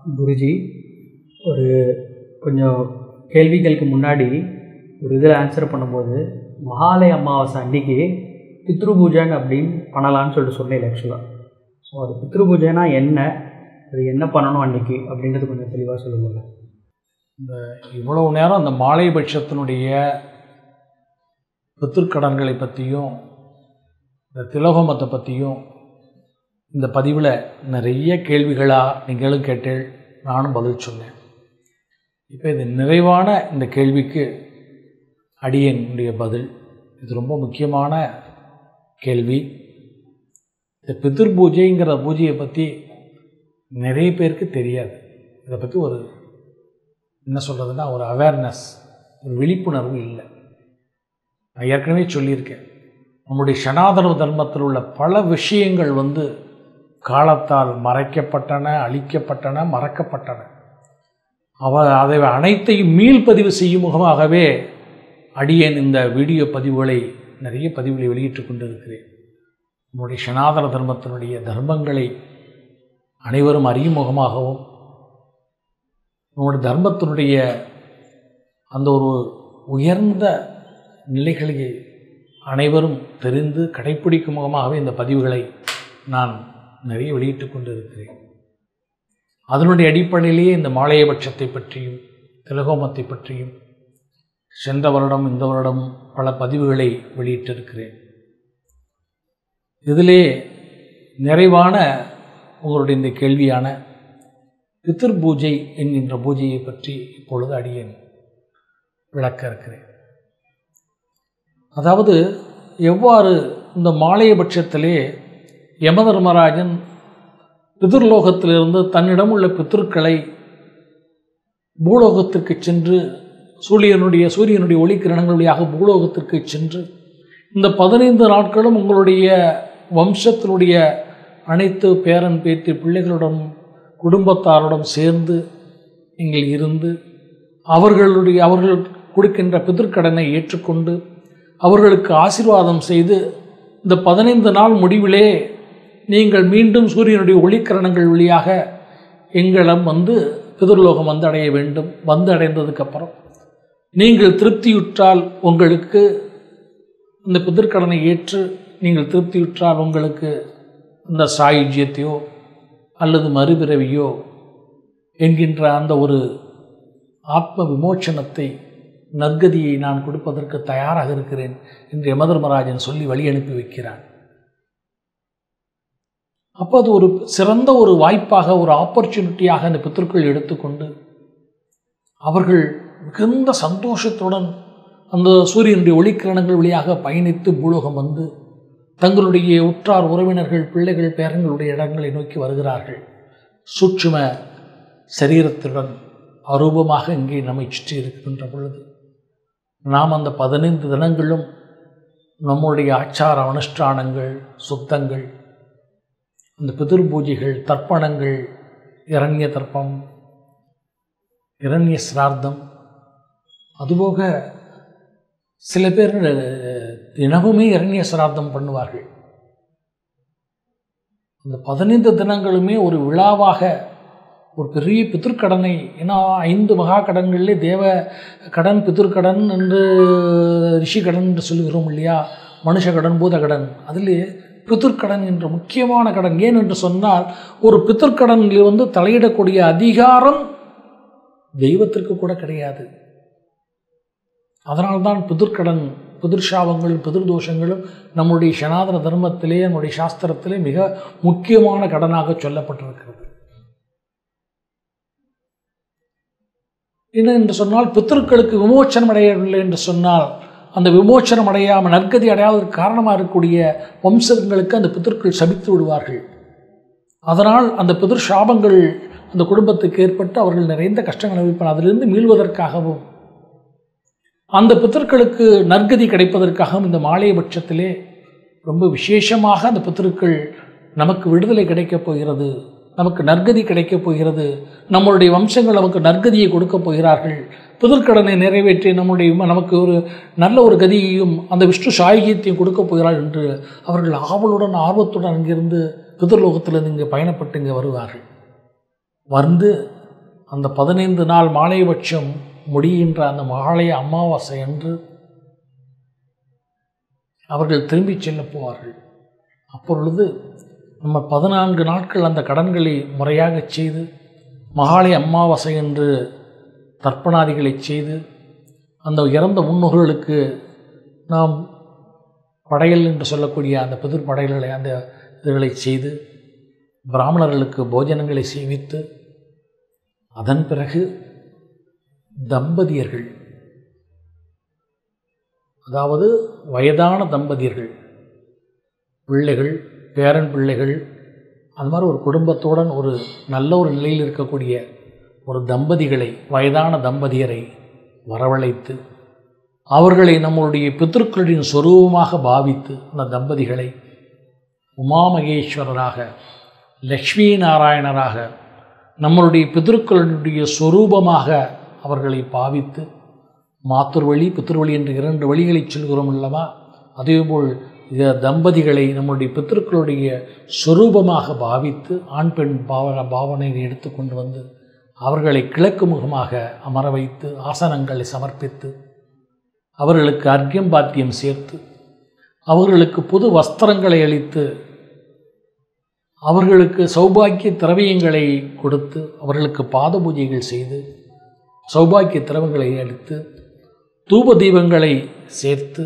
குருஜி ஒரு கொஞ்சம் கேள்விகளுக்கு முன்னாடி ஒரு இதில் ஆன்சர் பண்ணும்போது மகாலய அமாவாசை அன்னைக்கு பித்ரு பூஜன் அப்படின்னு பண்ணலான்னு சொல்லிட்டு சொன்னேன் ஆக்சுவலாக ஸோ அது பித்ரு பூஜைனா என்ன அது என்ன பண்ணணும் அன்னைக்கு அப்படின்றது கொஞ்சம் தெளிவாக சொல்லுங்க இந்த இவ்வளவு நேரம் அந்த மாலைபட்சத்தினுடைய பித்திருக்கடன்களை பற்றியும் இந்த திலோகமத்தை பற்றியும் இந்த பதிவில் நிறைய கேள்விகளாக நீங்களும் கேட்டேள் நானும் பதில் சொன்னேன் இப்போ இது நிறைவான இந்த கேள்விக்கு அடியனுடைய பதில் இது ரொம்ப முக்கியமான கேள்வி இந்த பிதிர் பூஜைங்கிற பூஜையை பற்றி நிறைய பேருக்கு தெரியாது இதை பற்றி ஒரு என்ன சொல்கிறதுனா ஒரு அவேர்னஸ் ஒரு விழிப்புணர்வு இல்லை நான் ஏற்கனவே சொல்லியிருக்கேன் நம்முடைய சனாதன தர்மத்தில் உள்ள பல விஷயங்கள் வந்து காலத்தால் மறைக்கப்பட்டன அழிக்கப்பட்டன மறக்கப்பட்டன அவ அதை அனைத்தையும் மீள்பதிவு செய்யும் முகமாகவே அடியேன் இந்த வீடியோ பதிவுகளை நிறைய பதிவுகளை வெளியிட்டு கொண்டிருக்கிறேன் நம்முடைய சனாதன தர்மத்தினுடைய தர்மங்களை அனைவரும் அறியும் முகமாகவும் நம்முடைய தர்மத்தினுடைய அந்த ஒரு உயர்ந்த நிலைகளை அனைவரும் தெரிந்து கடைப்பிடிக்கும் முகமாகவே இந்த பதிவுகளை நான் நிறைய வெளியிட்டு கொண்டு இருக்கிறேன் அதனுடைய அடிப்படையிலேயே இந்த மாலையபட்சத்தை பற்றியும் திலகோமத்தை பற்றியும் சென்ற வருடம் இந்த வருடம் பல பதிவுகளை வெளியிட்டிருக்கிறேன் இதிலே நிறைவான உங்களுடைய இந்த கேள்வியான பித்திர் பூஜை என்கின்ற பூஜையை பற்றி இப்பொழுது அடியேன் விளக்க இருக்கிறேன் அதாவது எவ்வாறு இந்த மாலையபட்சத்திலே யமதர்மராஜன் பிதிர்லோகத்திலிருந்து தன்னிடம் உள்ள பித்திருக்களை பூலோகத்திற்கு சென்று சூரியனுடைய சூரியனுடைய ஒளிக்கிரணங்கள் வழியாக பூலோகத்திற்கு சென்று இந்த பதினைந்து நாட்களும் உங்களுடைய வம்சத்தினுடைய அனைத்து பேரன் பேத்தி பிள்ளைகளுடன் குடும்பத்தாருடன் சேர்ந்து நீங்கள் இருந்து அவர்களுடைய அவர்கள் கொடுக்கின்ற பிதிர்க்கடனை ஏற்றுக்கொண்டு அவர்களுக்கு ஆசீர்வாதம் செய்து இந்த பதினைந்து நாள் முடிவிலே நீங்கள் மீண்டும் சூரியனுடைய ஒளிக்கிரணங்கள் வழியாக எங்களிடம் வந்து பிதிர்லோகம் வந்து அடைய வேண்டும் வந்து அடைந்ததுக்கப்புறம் நீங்கள் திருப்தியுற்றால் உங்களுக்கு இந்த பிதிர்க்கடனை ஏற்று நீங்கள் திருப்தியுற்றால் உங்களுக்கு இந்த சாயுஜ்யத்தையோ அல்லது மறுபிறவியோ என்கின்ற அந்த ஒரு ஆத்ம விமோச்சனத்தை நற்கதியை நான் கொடுப்பதற்கு தயாராக இருக்கிறேன் என்று யமதர்மராஜன் சொல்லி வழி அனுப்பி வைக்கிறான் அப்போ அது ஒரு சிறந்த ஒரு வாய்ப்பாக ஒரு ஆப்பர்ச்சுனிட்டியாக அந்த பித்தர்கள் எடுத்துக்கொண்டு அவர்கள் மிகுந்த சந்தோஷத்துடன் அந்த சூரியனுடைய ஒளிக்கிரணங்கள் வழியாக பயணித்து பூலோகம் வந்து தங்களுடைய உற்றார் உறவினர்கள் பிள்ளைகள் பேரங்களுடைய இடங்களை நோக்கி வருகிறார்கள் சூட்சும சரீரத்துடன் அரூபமாக இங்கே நம்மை சுற்றி இருக்கின்ற பொழுது நாம் அந்த பதினைந்து தினங்களும் நம்முடைய ஆச்சார அனுஷ்டானங்கள் சுத்தங்கள் அந்த பிதிர் பூஜைகள் தர்ப்பணங்கள் இரண்ய தர்ப்பம் இரண்ய சிரார்த்தம் அதுபோக சில பேர் தினமுமே இரண்ய சிரார்த்தம் பண்ணுவார்கள் அந்த பதினைந்து தினங்களுமே ஒரு விழாவாக ஒரு பெரிய பித்திருக்கடனை ஏன்னா ஐந்து மகா கடன்களிலே தேவ கடன் பித்திருக்கடன் என்று ரிஷி கடன் என்று சொல்லுகிறோம் இல்லையா மனுஷ கடன் பூத கடன் அதில் பித்திருக்கடன் என்ற முக்கியமான கடன் ஏன் என்று சொன்னால் ஒரு பித்திருக்கடனில் வந்து தலையிடக்கூடிய அதிகாரம் தெய்வத்திற்கு கூட கிடையாது அதனால்தான் பிதிர்க்கடன் பிதிர்ஷாபங்களும் பிதிர்தோஷங்களும் நம்முடைய சனாதன தர்மத்திலே நம்முடைய சாஸ்திரத்திலே மிக முக்கியமான கடனாக சொல்லப்பட்டிருக்கிறது என்ன என்று சொன்னால் பித்தர்களுக்கு விமோச்சனம் அடையவில்லை என்று சொன்னால் அந்த விமோச்சனம் அடையாமல் நற்கதி அடையாததற்கு காரணமாக இருக்கக்கூடிய வம்சங்களுக்கு அந்த பித்தர்கள் சபித்து விடுவார்கள் அதனால் அந்த பிதிர் சாபங்கள் அந்த குடும்பத்துக்கு ஏற்பட்டு அவர்கள் நிறைந்த கஷ்டங்கள் அனுபவிப்பார் அதிலிருந்து மீள்வதற்காகவும் அந்த பித்தர்களுக்கு நற்கதி கிடைப்பதற்காகவும் இந்த மாலைய பட்சத்திலே ரொம்ப விசேஷமாக அந்த பித்தர்கள் நமக்கு விடுதலை கிடைக்கப் போகிறது நமக்கு நற்கதி கிடைக்கப் போகிறது நம்மளுடைய வம்சங்கள் நமக்கு நற்கதியை கொடுக்கப் போகிறார்கள் புதற்கடனை நிறைவேற்றி நம்முடைய நமக்கு ஒரு நல்ல ஒரு கதியையும் அந்த விஷ்ணு சாயுகியத்தையும் கொடுக்கப் போகிறார்கள் என்று அவர்கள் ஆவலுடன் ஆர்வத்துடன் அங்கிருந்து பிதர்லோகத்திலிருந்து இங்கே பயணப்பட்டு இங்கே வருவார்கள் வந்து அந்த பதினைந்து நாள் மாலைபட்சம் முடிகின்ற அந்த மகாலய அமாவாசை அன்று அவர்கள் திரும்பிச் செல்லப் போவார்கள் அப்பொழுது நம்ம பதினான்கு நாட்கள் அந்த கடன்களை முறையாகச் செய்து மகாலய அமாவாசை என்று தர்ப்பணாதிகளை செய்து அந்த இறந்த முன்னோர்களுக்கு நாம் படையல் என்று சொல்லக்கூடிய அந்த புதிர் படையல்களை அந்த இதுகளை செய்து பிராமணர்களுக்கு போஜனங்களை செய்வித்து அதன் பிறகு தம்பதியர்கள் அதாவது வயதான தம்பதியர்கள் பிள்ளைகள் பேரன் பிள்ளைகள் அது மாதிரி ஒரு குடும்பத்துடன் ஒரு நல்ல ஒரு நிலையில் இருக்கக்கூடிய ஒரு தம்பதிகளை வயதான தம்பதியரை வரவழைத்து அவர்களை நம்மளுடைய பித்திருக்களின் சொரூபமாக பாவித்து அந்த தம்பதிகளை உமாமகேஸ்வரராக லக்ஷ்மி நாராயணராக நம்மளுடைய பித்திருக்களுடைய சொரூபமாக அவர்களை பாவித்து மாத்துர்வழி பித்திருவழி என்ற இரண்டு வழிகளை சொல்கிறோம் அல்லவா அதேபோல் இந்த தம்பதிகளை நம்முடைய பித்திருக்களுடைய சொரூபமாக பாவித்து ஆண் பெண் பாவ பாவனையை எடுத்துக்கொண்டு வந்து அவர்களை கிழக்கு முகமாக அமர வைத்து ஆசனங்களை சமர்ப்பித்து அவர்களுக்கு அர்க்கியம் பாத்தியம் சேர்த்து அவர்களுக்கு புது வஸ்திரங்களை அளித்து அவர்களுக்கு சௌபாக்கிய திரவியங்களை கொடுத்து அவர்களுக்கு பாத பூஜைகள் செய்து சௌபாக்கிய திரவங்களை அளித்து தூப தீபங்களை சேர்த்து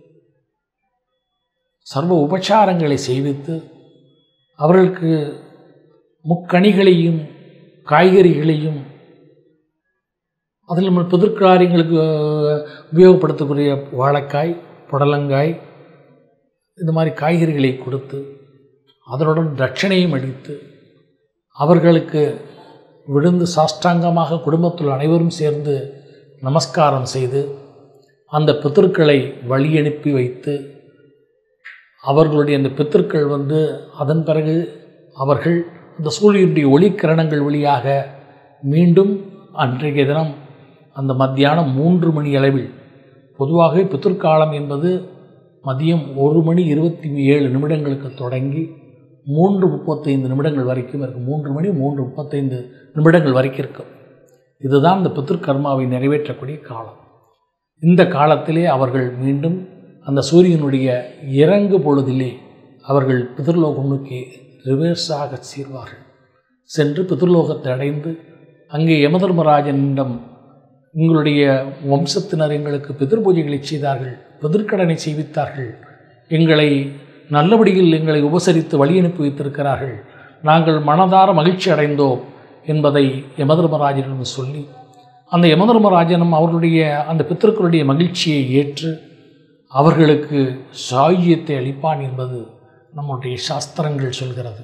சர்வ உபச்சாரங்களை செய்வித்து அவர்களுக்கு முக்கணிகளையும் காய்கறிகளையும் அதில் நம்ம புதிர்காரியங்களுக்கு உபயோகப்படுத்தக்கூடிய வாழைக்காய் புடலங்காய் இந்த மாதிரி காய்கறிகளை கொடுத்து அதனுடன் தட்சணையும் அளித்து அவர்களுக்கு விழுந்து சாஷ்டாங்கமாக குடும்பத்தில் அனைவரும் சேர்ந்து நமஸ்காரம் செய்து அந்த பித்திருக்களை வழி அனுப்பி வைத்து அவர்களுடைய அந்த பித்திருக்கள் வந்து அதன் பிறகு அவர்கள் அந்த சூரியனுடைய ஒளிக்கிரணங்கள் வழியாக மீண்டும் அன்றைய தினம் அந்த மத்தியானம் மூன்று மணி அளவில் பொதுவாகவே பித்திருக்காலம் என்பது மதியம் ஒரு மணி இருபத்தி ஏழு நிமிடங்களுக்கு தொடங்கி மூன்று முப்பத்தைந்து நிமிடங்கள் வரைக்கும் இருக்கும் மூன்று மணி மூன்று முப்பத்தைந்து நிமிடங்கள் வரைக்கும் இருக்கும் இதுதான் இந்த பித்திருக்கர்மாவை நிறைவேற்றக்கூடிய காலம் இந்த காலத்திலே அவர்கள் மீண்டும் அந்த சூரியனுடைய இறங்கு பொழுதிலே அவர்கள் பிதிர்லோகம் நோக்கி ரிவர்ஸாக சீர்வார்கள் சென்று பிதிர்லோகத்தை அடைந்து அங்கே யமதர்மராஜனிடம் உங்களுடைய வம்சத்தினர் எங்களுக்கு பிதிர் பூஜைகளை செய்தார்கள் பிதிர்க்கடனை செய்வித்தார்கள் எங்களை நல்லபடியில் எங்களை உபசரித்து வழி அனுப்பி வைத்திருக்கிறார்கள் நாங்கள் மனதார மகிழ்ச்சி அடைந்தோம் என்பதை யமதர்மராஜனிடம் சொல்லி அந்த யமதர்மராஜனும் அவர்களுடைய அந்த பித்திருக்களுடைய மகிழ்ச்சியை ஏற்று அவர்களுக்கு சாயுஜ்யத்தை அளிப்பான் என்பது நம்முடைய சாஸ்திரங்கள் சொல்கிறது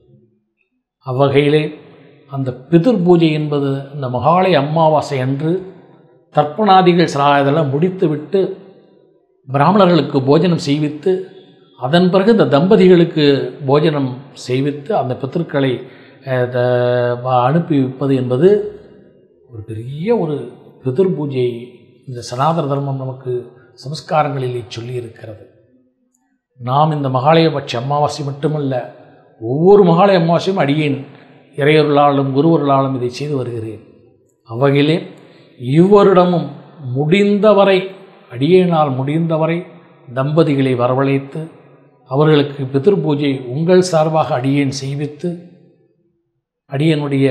அவ்வகையிலே அந்த பிதிர் பூஜை என்பது அந்த மகாலய அமாவாசை அன்று தர்ப்பணாதிகள் சில இதெல்லாம் முடித்துவிட்டு பிராமணர்களுக்கு போஜனம் செய்வித்து அதன் பிறகு இந்த தம்பதிகளுக்கு போஜனம் செய்வித்து அந்த பித்திருக்களை அஹ், த- அனுப்பி வைப்பது என்பது ஒரு பெரிய ஒரு பிதிர் பூஜை இந்த சனாதன தர்மம் நமக்கு சம்ஸ்காரங்களிலே சொல்லி இருக்கிறது நாம் இந்த மகாலயபட்ச அமாவாசை மட்டுமல்ல ஒவ்வொரு மகாலய அமாவாசையும் அடியேன் இறையொருளாலும் குருவருளாலும் இதை செய்து வருகிறேன் அவ்வகையிலே இவ்வருடமும் முடிந்தவரை அடியேனால் முடிந்தவரை தம்பதிகளை வரவழைத்து அவர்களுக்கு பிதிர் பூஜை உங்கள் சார்பாக அடியேன் செய்வித்து அடியனுடைய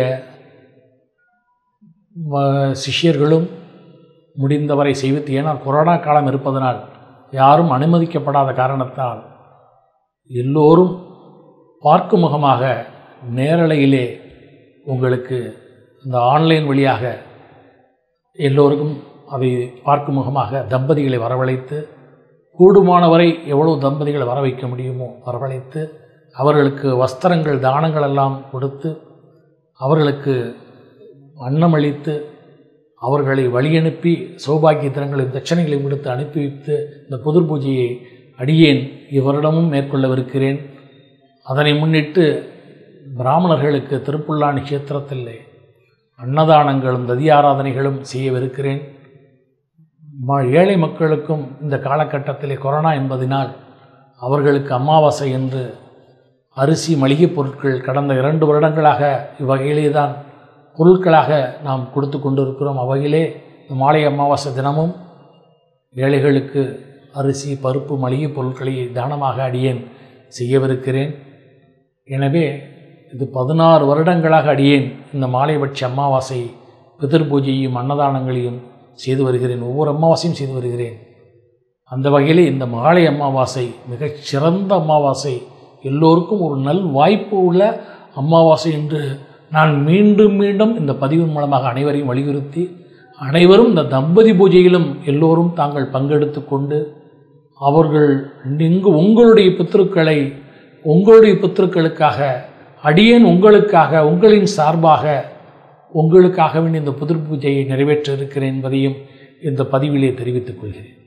ம- சிஷ்யர்களும் முடிந்தவரை செய்வித்து ஏனால் கொரோனா காலம் இருப்பதனால் யாரும் அனுமதிக்கப்படாத காரணத்தால் எல்லோரும் பார்க்கும் முகமாக நேரலையிலே உங்களுக்கு இந்த ஆன்லைன் வழியாக எல்லோருக்கும் அதை பார்க்கும் முகமாக தம்பதிகளை வரவழைத்து கூடுமானவரை எவ்வளவு தம்பதிகளை வர வைக்க முடியுமோ வரவழைத்து அவர்களுக்கு வஸ்திரங்கள் தானங்கள் எல்லாம் கொடுத்து அவர்களுக்கு அன்னமளித்து அவர்களை வழியனுப்பி சௌபாகிய தினங்களையும் தட்சணைகளையும் கொடுத்து அனுப்பி வைத்து இந்த புதிர் பூஜையை அடியேன் இவ்வருடமும் மேற்கொள்ளவிருக்கிறேன் அதனை முன்னிட்டு பிராமணர்களுக்கு திருப்புல்லாணி கஷேத்திரத்திலே அன்னதானங்களும் ததியாராதனைகளும் செய்யவிருக்கிறேன் ம- ஏழை மக்களுக்கும் இந்த காலகட்டத்திலே கொரோனா என்பதினால் அவர்களுக்கு அமாவாசை என்று அரிசி மளிகைப் பொருட்கள் கடந்த இரண்டு வருடங்களாக இவ்வகையிலே தான் பொருட்களாக நாம் கொடுத்து கொண்டிருக்கிறோம் அவையிலே இந்த மாலை அமாவாசை தினமும் ஏழைகளுக்கு அரிசி பருப்பு மளிகை பொருட்களை தானமாக அடியேன் செய்யவிருக்கிறேன் எனவே இது பதினாறு வருடங்களாக அடியேன் இந்த மாலைபட்ச அமாவாசை பிதிர் பூஜையும் அன்னதானங்களையும் செய்து வருகிறேன் ஒவ்வொரு அமாவாசையும் செய்து வருகிறேன் அந்த வகையில் இந்த மாலை அமாவாசை மிகச் சிறந்த அமாவாசை எல்லோருக்கும் ஒரு நல் வாய்ப்பு உள்ள அமாவாசை என்று நான் மீண்டும் மீண்டும் இந்த பதிவின் மூலமாக அனைவரையும் வலியுறுத்தி அனைவரும் இந்த தம்பதி பூஜையிலும் எல்லோரும் தாங்கள் பங்கெடுத்து கொண்டு அவர்கள் இங்கு உங்களுடைய பித்திருக்களை உங்களுடைய பித்திருக்களுக்காக அடியேன் உங்களுக்காக உங்களின் சார்பாக உங்களுக்காக வேண்டி இந்த புதிர் பூஜையை நிறைவேற்ற இருக்கிறேன் என்பதையும் இந்த பதிவிலே தெரிவித்துக் கொள்கிறேன்